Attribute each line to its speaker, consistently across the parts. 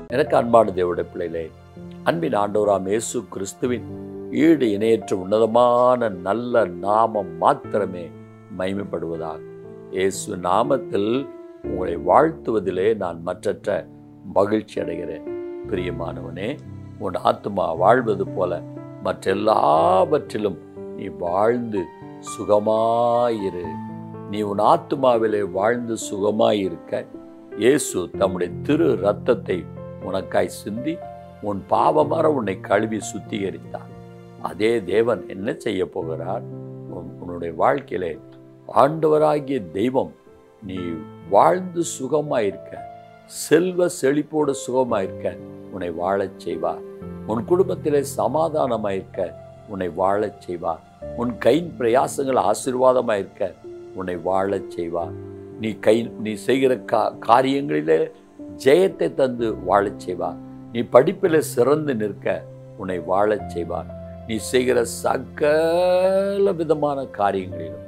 Speaker 1: எனக்கு அன்பான தேவடைய பிள்ளைகளே அன்பின் ஆண்டவராம் இயேசு கிறிஸ்துவின் ஈடு இணையற்ற உன்னதமான நல்ல நாமம் மாத்திரமே மைமைப்படுவதாக இயேசு நாமத்தில் உங்களை வாழ்த்துவதிலே நான் மற்றற்ற மகிழ்ச்சி அடைகிறேன் பிரியமானவனே உன் ஆத்மா வாழ்வது போல மற்றெல்லாவற்றிலும் நீ வாழ்ந்து சுகமாயிரு நீ உன் ஆத்மாவிலே வாழ்ந்து சுகமாயிருக்க இயேசு தம்முடைய திரு ரத்தத்தை உனக்காய் சிந்தி உன் பாவமர உன்னை கழுவி சுத்திகரித்தார் அதே தேவன் என்ன செய்ய போகிறார் உன்- உன்னுடைய வாழ்க்கையிலே ஆண்டவராகிய தெய்வம் நீ வாழ்ந்து சுகமாயிருக்க செல்வ செழிப்போடு சுகமாயிருக்க உன்னை வாழச் செய்வார் உன் குடும்பத்திலே சமாதானமாயிருக்க உன்னை வாழச் செய்வார் உன் கையின் பிரயாசங்கள் ஆசீர்வாதமாயிருக்க உன்னை வாழச் செய்வார் நீ கை நீ செய்கிற கா காரியங்களிலே ஜெயத்தை தந்து வாழச் செய்வார் நீ படிப்பில் சிறந்து நிற்க உன்னை வாழச் செய்வார் நீ செய்கிற சகல விதமான காரியங்களிலும்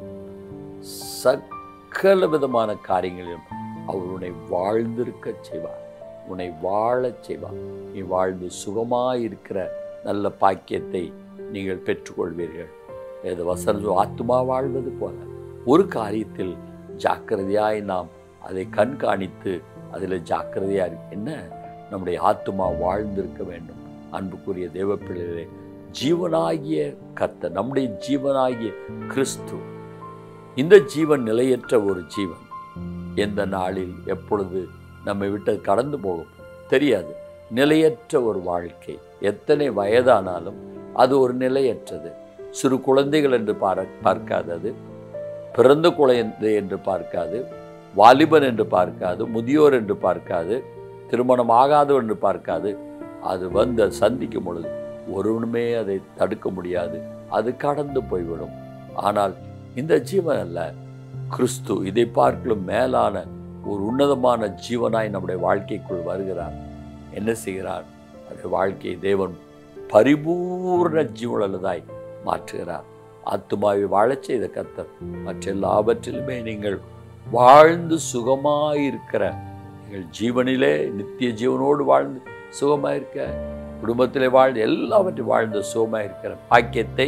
Speaker 1: சகல விதமான காரியங்களிலும் அவர் உன்னை வாழ்ந்திருக்க செய்வார் உன்னை வாழச் செய்வார் நீ வாழ்ந்து சுகமாயிருக்கிற நல்ல பாக்கியத்தை நீங்கள் பெற்றுக்கொள்வீர்கள் வேத வசனம் ஆத்துமா வாழ்வது போல ஒரு காரியத்தில் ஜாக்கிரதையாய் நாம் அதை கண்காணித்து அதில் ஜாக்கிரதையா இருக்கு என்ன நம்முடைய ஆத்துமா வாழ்ந்திருக்க வேண்டும் அன்புக்குரிய தேவ பிள்ளைகளே ஜீவனாகிய கர்த்தர் நம்முடைய ஜீவனாகிய கிறிஸ்து இந்த ஜீவன் நிலையற்ற ஒரு ஜீவன் எந்த நாளில் எப்பொழுது நம்மை விட்டு கடந்து போகும் தெரியாது நிலையற்ற ஒரு வாழ்க்கை எத்தனை வயதானாலும் அது ஒரு நிலையற்றது சிறு குழந்தைகள் என்று பார பார்க்காதது பிறந்த குழந்தை என்று பார்க்காது வாலிபன் என்று பார்க்காது முதியோர் என்று பார்க்காது திருமணம் ஆகாதவர் என்று பார்க்காது அது வந்து அது சந்திக்கும் பொழுது ஒருவனுமே அதை தடுக்க முடியாது அது கடந்து போய்விடும் ஆனால் இந்த ஜீவன் அல்ல கிறிஸ்து இதை பார்க்கலும் மேலான ஒரு உன்னதமான ஜீவனாய் நம்முடைய வாழ்க்கைக்குள் வருகிறார் என்ன செய்கிறார் அந்த வாழ்க்கையை தேவன் பரிபூர்ண ஜீவனுள்ளதாய் மாற்றுகிறார் ஆத்துமாவை வாழச் செய்த கத்தர் மற்ற எல்லாவற்றிலுமே நீங்கள் வாழ்ந்து சுகமாயிருக்கிற நீங்கள் ஜீவனிலே நித்திய ஜீவனோடு வாழ்ந்து சுகமாயிருக்க குடும்பத்திலே வாழ்ந்து எல்லாவற்றையும் வாழ்ந்து சுகமாயிருக்கிற பாக்கியத்தை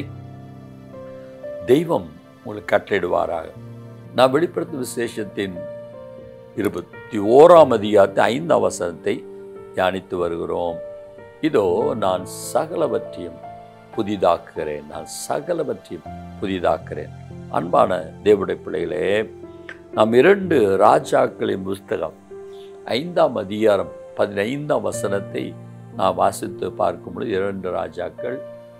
Speaker 1: தெய்வம் உங்களுக்கு கட்டளையிடுவாராக நான் வெளிப்படுத்தும் விசேஷத்தின் இருபத்தி ஓராம் அதிகாரத்தை ஐந்தாம் வசனத்தை தியானித்து வருகிறோம் இதோ நான் சகலவற்றையும் புதிதாக்குகிறேன் நான் சகலவற்றையும் புதிதாக்குகிறேன் அன்பான தேவடைய பிள்ளைகளே நாம் இரண்டு ராஜாக்களின் புஸ்தகம் ஐந்தாம் அதிகாரம் பதினைந்தாம் வசனத்தை நான் வாசித்து பார்க்கும் பொழுது இரண்டு ராஜாக்கள்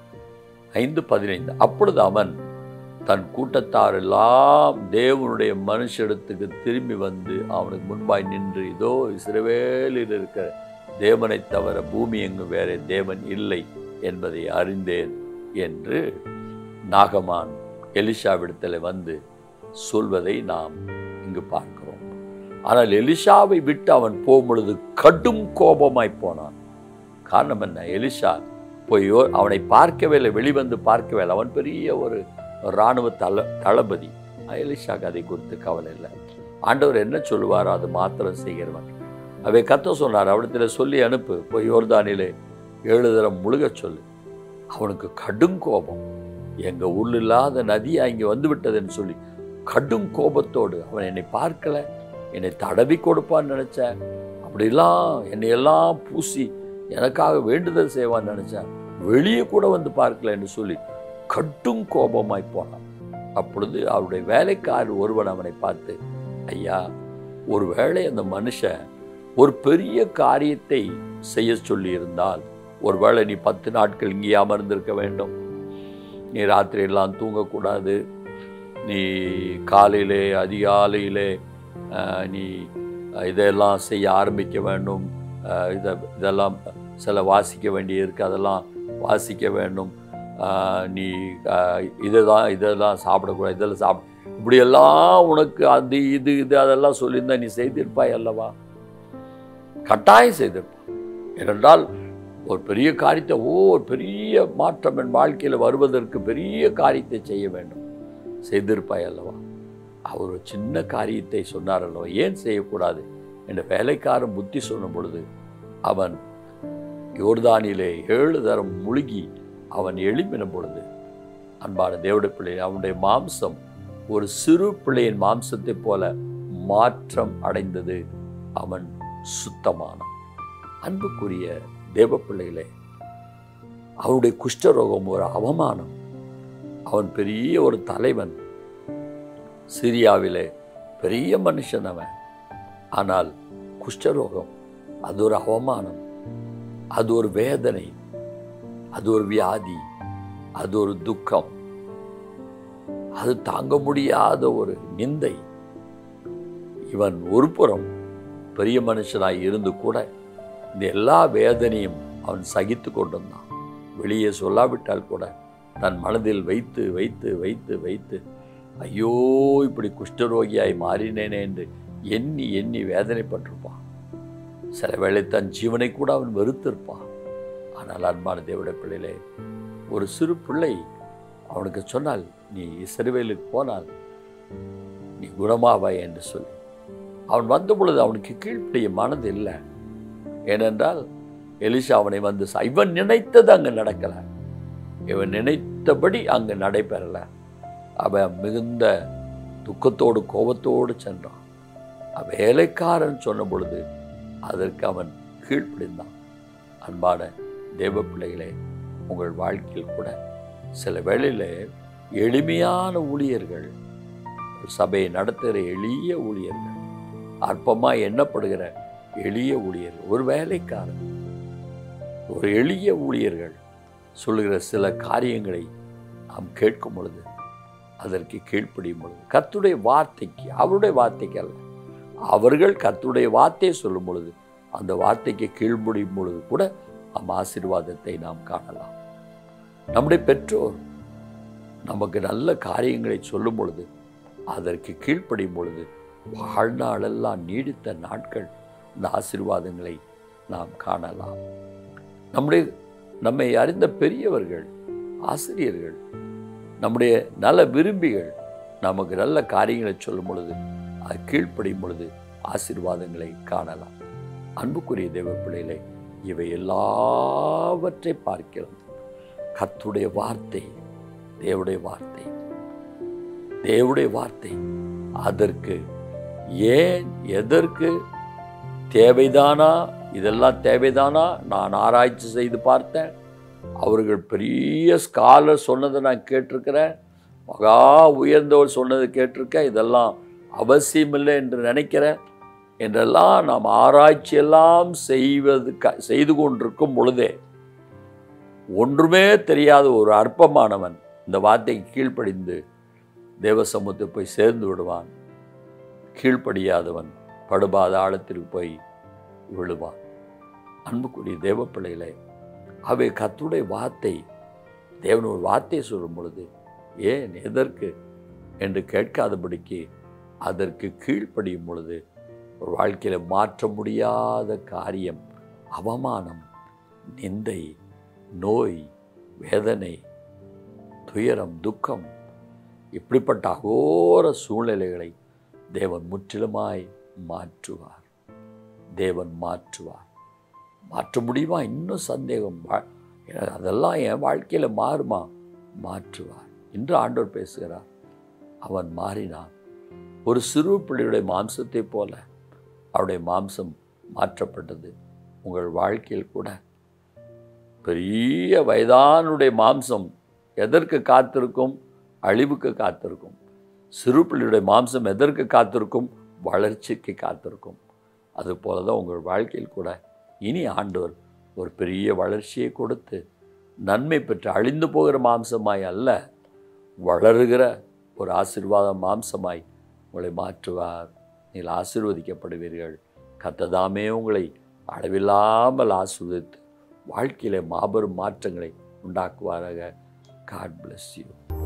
Speaker 1: ஐந்து பதினைந்து அப்பொழுது அவன் தன் கூட்டத்தாரெல்லாம் தேவனுடைய மனுஷிடத்துக்கு திரும்பி வந்து அவனுக்கு முன்பாய் நின்று இதோ இஸ்ரவேலில் இருக்கிற தேவனை தவிர பூமி எங்கும் வேற தேவன் இல்லை என்பதை அறிந்தேன் என்று நாகமான் எலிஷாவிடத்தில் வந்து சொல்வதை நாம் இங்கு பார்க்கிறோம் ஆனால் எலிஷாவை விட்டு அவன் போகும் பொழுது கடும் கோபமாய் போனான் காரணம் என்ன எலிஷா போய் யோ- அவனை பார்க்கவே இல்லை வெளிவந்து பார்க்கவே இல்லை அவன் பெரிய ஒரு இராணுவ தள தளபதி எலிஷாக்கு அதை குறித்து கவலை இல்லை ஆண்டவர் என்ன சொல்லுவாரோ அது மாத்திரம் செய்கிறவன் அவை கத்த சொன்னார் அவனிடத்தில் சொல்லி அனுப்பு போய் யோர்தானிலே ஏழு தரம் முழுகச் சொல்லு அவனுக்கு கடும் கோபம் எங்க ஊர்ல இல்லாத நதியா இங்கே வந்து விட்டதுன்னு சொல்லி கடும் கோபத்தோடு அவன் என்னை பார்க்கல என்னை தடவி கொடுப்பான்னு நினைச்சேன் அப்படிலாம் என்னை எல்லாம் பூசி எனக்காக வேண்டுதல் செய்வான்னு நினைச்சேன் வெளியே கூட வந்து பார்க்கல என்று சொல்லி கடும் கோபமாய் போனான் அப்பொழுது அவருடைய வேலைக்காரர் ஒருவன் அவனை பார்த்து ஐயா ஒருவேளை அந்த மனுஷன் ஒரு பெரிய காரியத்தை செய்ய சொல்லி இருந்தால் ஒருவேளை நீ பத்து நாட்கள் இங்கே அமர்ந்திருக்க வேண்டும் நீ ராத்திரி எல்லாம் தூங்கக்கூடாது நீ காலையிலே அதிகாலையிலே ஆஹ், நீ இதெல்லாம் செய்ய ஆரம்பிக்க வேண்டும் ஆஹ், இதை இதெல்லாம் சில வாசிக்க வேண்டிய இருக்கு அதெல்லாம் வாசிக்க வேண்டும் ஆஹ், நீ இதெல்லாம் இதெல்லாம் சாப்பிடக்கூடாது இதெல்லாம் சாப்பிட இப்படியெல்லாம் உனக்கு அது இது இது அதெல்லாம் சொல்லியிருந்தா நீ செய்திருப்பாய் அல்லவா கட்டாயம் செய்திருப்பாய் ஏனென்றால் ஒரு பெரிய காரியத்தை ஓ ஒரு பெரிய மாற்றம் என் வாழ்க்கையில் வருவதற்கு பெரிய காரியத்தை செய்ய வேண்டும் செய்திருப்பாய் அல்லவா அவர் ஒரு சின்ன காரியத்தை சொன்னார் அல்லவா ஏன் செய்யக்கூடாது என்ற வேலைக்காரன் புத்தி சொன்ன பொழுது அவன் யோர்தானிலே ஏழு தரம் முழுகி அவன் எழும்பின பொழுது அன்பான தேவடைய பிள்ளை அவனுடைய மாம்சம் ஒரு சிறு பிள்ளையின் மாம்சத்தைப் போல மாற்றம் அடைந்தது அவன் சுத்தமானான் அன்புக்குரிய தேவ பிள்ளைகளே அவனுடைய குஷ்டரோகம் ஒரு அவமானம் அவன் பெரிய ஒரு தலைவன் சிரியாவிலே பெரிய மனுஷன் அவன் ஆனால் குஷ்டரோகம் அது ஒரு அவமானம் அது ஒரு வேதனை அது ஒரு வியாதி அது ஒரு துக்கம் அது தாங்க முடியாத ஒரு நிந்தை இவன் ஒரு புறம் பெரிய மனுஷனாய் இருந்து கூட இந்த எல்லா வேதனையும் அவன் சகித்து கொண்டிருந்தான் வெளியே சொல்லாவிட்டால் கூட தன் மனதில் வைத்து வைத்து வைத்து வைத்து ஐயோ இப்படி குஷ்டரோகியாய் மாறினேனே என்று எண்ணி எண்ணி வேதனைப்பட்டிருப்பான் சில வேளை தன் ஜீவனை கூட அவன் வெறுத்திருப்பான் ஆனால் அன்பான தேவட பிள்ளையிலே ஒரு சிறு பிள்ளை அவனுக்கு சொன்னால் நீ சிறுவையிலுக்கு போனால் நீ குணமாவாய் என்று சொல்லி அவன் வந்த பொழுது அவனுக்கு கீழ்ப்படிய மனது இல்லை ஏனென்றால் எலிசா அவனை வந்து ச- இவன் நினைத்தது அங்கு நடக்கல இவன் நினைத்தபடி அங்கு நடைபெறல அவன் மிகுந்த துக்கத்தோடு கோபத்தோடு சென்றான் அவன் வேலைக்காரன் சொன்ன பொழுது அதற்கு அவன் கீழ்ப்படிந்தான் அன்பான தேவ பிள்ளைகளே உங்கள் வாழ்க்கையில் கூட சில வேளையில் எளிமையான ஊழியர்கள் ஒரு சபையை நடத்துகிற எளிய ஊழியர்கள் அற்பமாக எண்ணப்படுகிற எளிய ஊழியர்கள் ஒரு வேலைக்காரன் ஒரு எளிய ஊழியர்கள் சொல்லுகிற சில காரியங்களை நாம் கேட்கும் பொழுது அதற்கு கீழ்ப்படியும் பொழுது கர்த்தருடைய வார்த்தைக்கு அவருடைய வார்த்தைக்கு அல்ல அவர்கள் கர்த்தருடைய வார்த்தையை சொல்லும் பொழுது அந்த வார்த்தைக்கு கீழ்ப்படியும் பொழுது கூட நம் ஆசீர்வாதத்தை நாம் காணலாம் நம்முடைய பெற்றோர் நமக்கு நல்ல காரியங்களை சொல்லும் பொழுது அதற்கு கீழ்ப்படியும் பொழுது வாழ்நாளெல்லாம் நீடித்த நாட்கள் இந்த ஆசீர்வாதங்களை நாம் காணலாம் நம்முடைய நம்மை அறிந்த பெரியவர்கள் ஆசிரியர்கள் நம்முடைய நல்ல விரும்பிகள் நமக்கு நல்ல காரியங்களை சொல்லும் பொழுது அது கீழ்ப்படியும் பொழுது ஆசீர்வாதங்களை காணலாம் அன்புக்குரிய தேவ பிள்ளைகளே இவை எல்லாவற்றை பார்க்கிறோம் கர்த்தருடைய வார்த்தை தேவடைய வார்த்தை தேவடைய வார்த்தை அதற்கு ஏன் எதற்கு தேவைதானா இதெல்லாம் தேவைதானா நான் ஆராய்ச்சி செய்து பார்த்தேன் அவர்கள் பெரிய ஸ்காலர் சொன்னதை நான் கேட்டிருக்கிறேன் மகா உயர்ந்தவர் சொன்னதை கேட்டிருக்கேன் இதெல்லாம் அவசியமில்லை என்று நினைக்கிறேன் என்றெல்லாம் நாம் ஆராய்ச்சியெல்லாம் செய்வது க- செய்து கொண்டிருக்கும் பொழுதே ஒன்றுமே தெரியாத ஒரு அற்பமானவன் இந்த வார்த்தைக்கு கீழ்ப்படிந்து தேவ சமூகத்தை போய் சேர்ந்து விடுவான் கீழ்ப்படியாதவன் படுபாத ஆழத்திற்கு போய் விழுவான் அன்புக்குரிய தேவ பிள்ளைகளே அவை கத்துடைய வார்த்தை தேவன் ஒரு வார்த்தையை சொல்லும் பொழுது ஏன் எதற்கு என்று கேட்காதபடிக்கு அதற்கு கீழ்ப்படியும் பொழுது ஒரு வாழ்க்கையில் மாற்ற முடியாத காரியம் அவமானம் நிந்தை நோய் வேதனை துயரம் துக்கம் இப்படிப்பட்ட அகோர சூழ்நிலைகளை தேவன் முற்றிலுமாய் மாற்றுவார் தேவன் மாற்றுவார் மாற்ற முடியுமா இன்னும் சந்தேகம் வா- எனக்கு அதெல்லாம் என் வாழ்க்கையில் மாறுமா மாற்றுவார் இன்று ஆண்டவர் பேசுகிறார் அவன் மாறினான் ஒரு சிறு பிள்ளையுடைய மாம்சத்தைப் போல அவருடைய மாம்சம் மாற்றப்பட்டது உங்கள் வாழ்க்கையில் கூட பெரிய வயதானுடைய மாம்சம் எதற்கு காத்திருக்கும் அழிவுக்கு காத்திருக்கும் சிறு பிள்ளையுடைய மாம்சம் எதற்கு காத்திருக்கும் வளர்ச்சிக்கு காத்திருக்கும் அதுபோல தான் உங்கள் வாழ்க்கையில் கூட இனி ஆண்டவர் ஒரு பெரிய வளர்ச்சியை கொடுத்து நன்மை பெற்று அழிந்து போகிற மாம்சமாய் அல்ல வளருகிற ஒரு ஆசீர்வாத மாம்சமாய் உங்களை மாற்றுவார் நீங்கள் ஆசீர்வதிக்கப்படுவீர்கள் கத்ததாமே உங்களை அளவில்லாமல் ஆசீர்வதித்து வாழ்க்கையிலே மாபெரும் மாற்றங்களை உண்டாக்குவாராக காட் bless யூ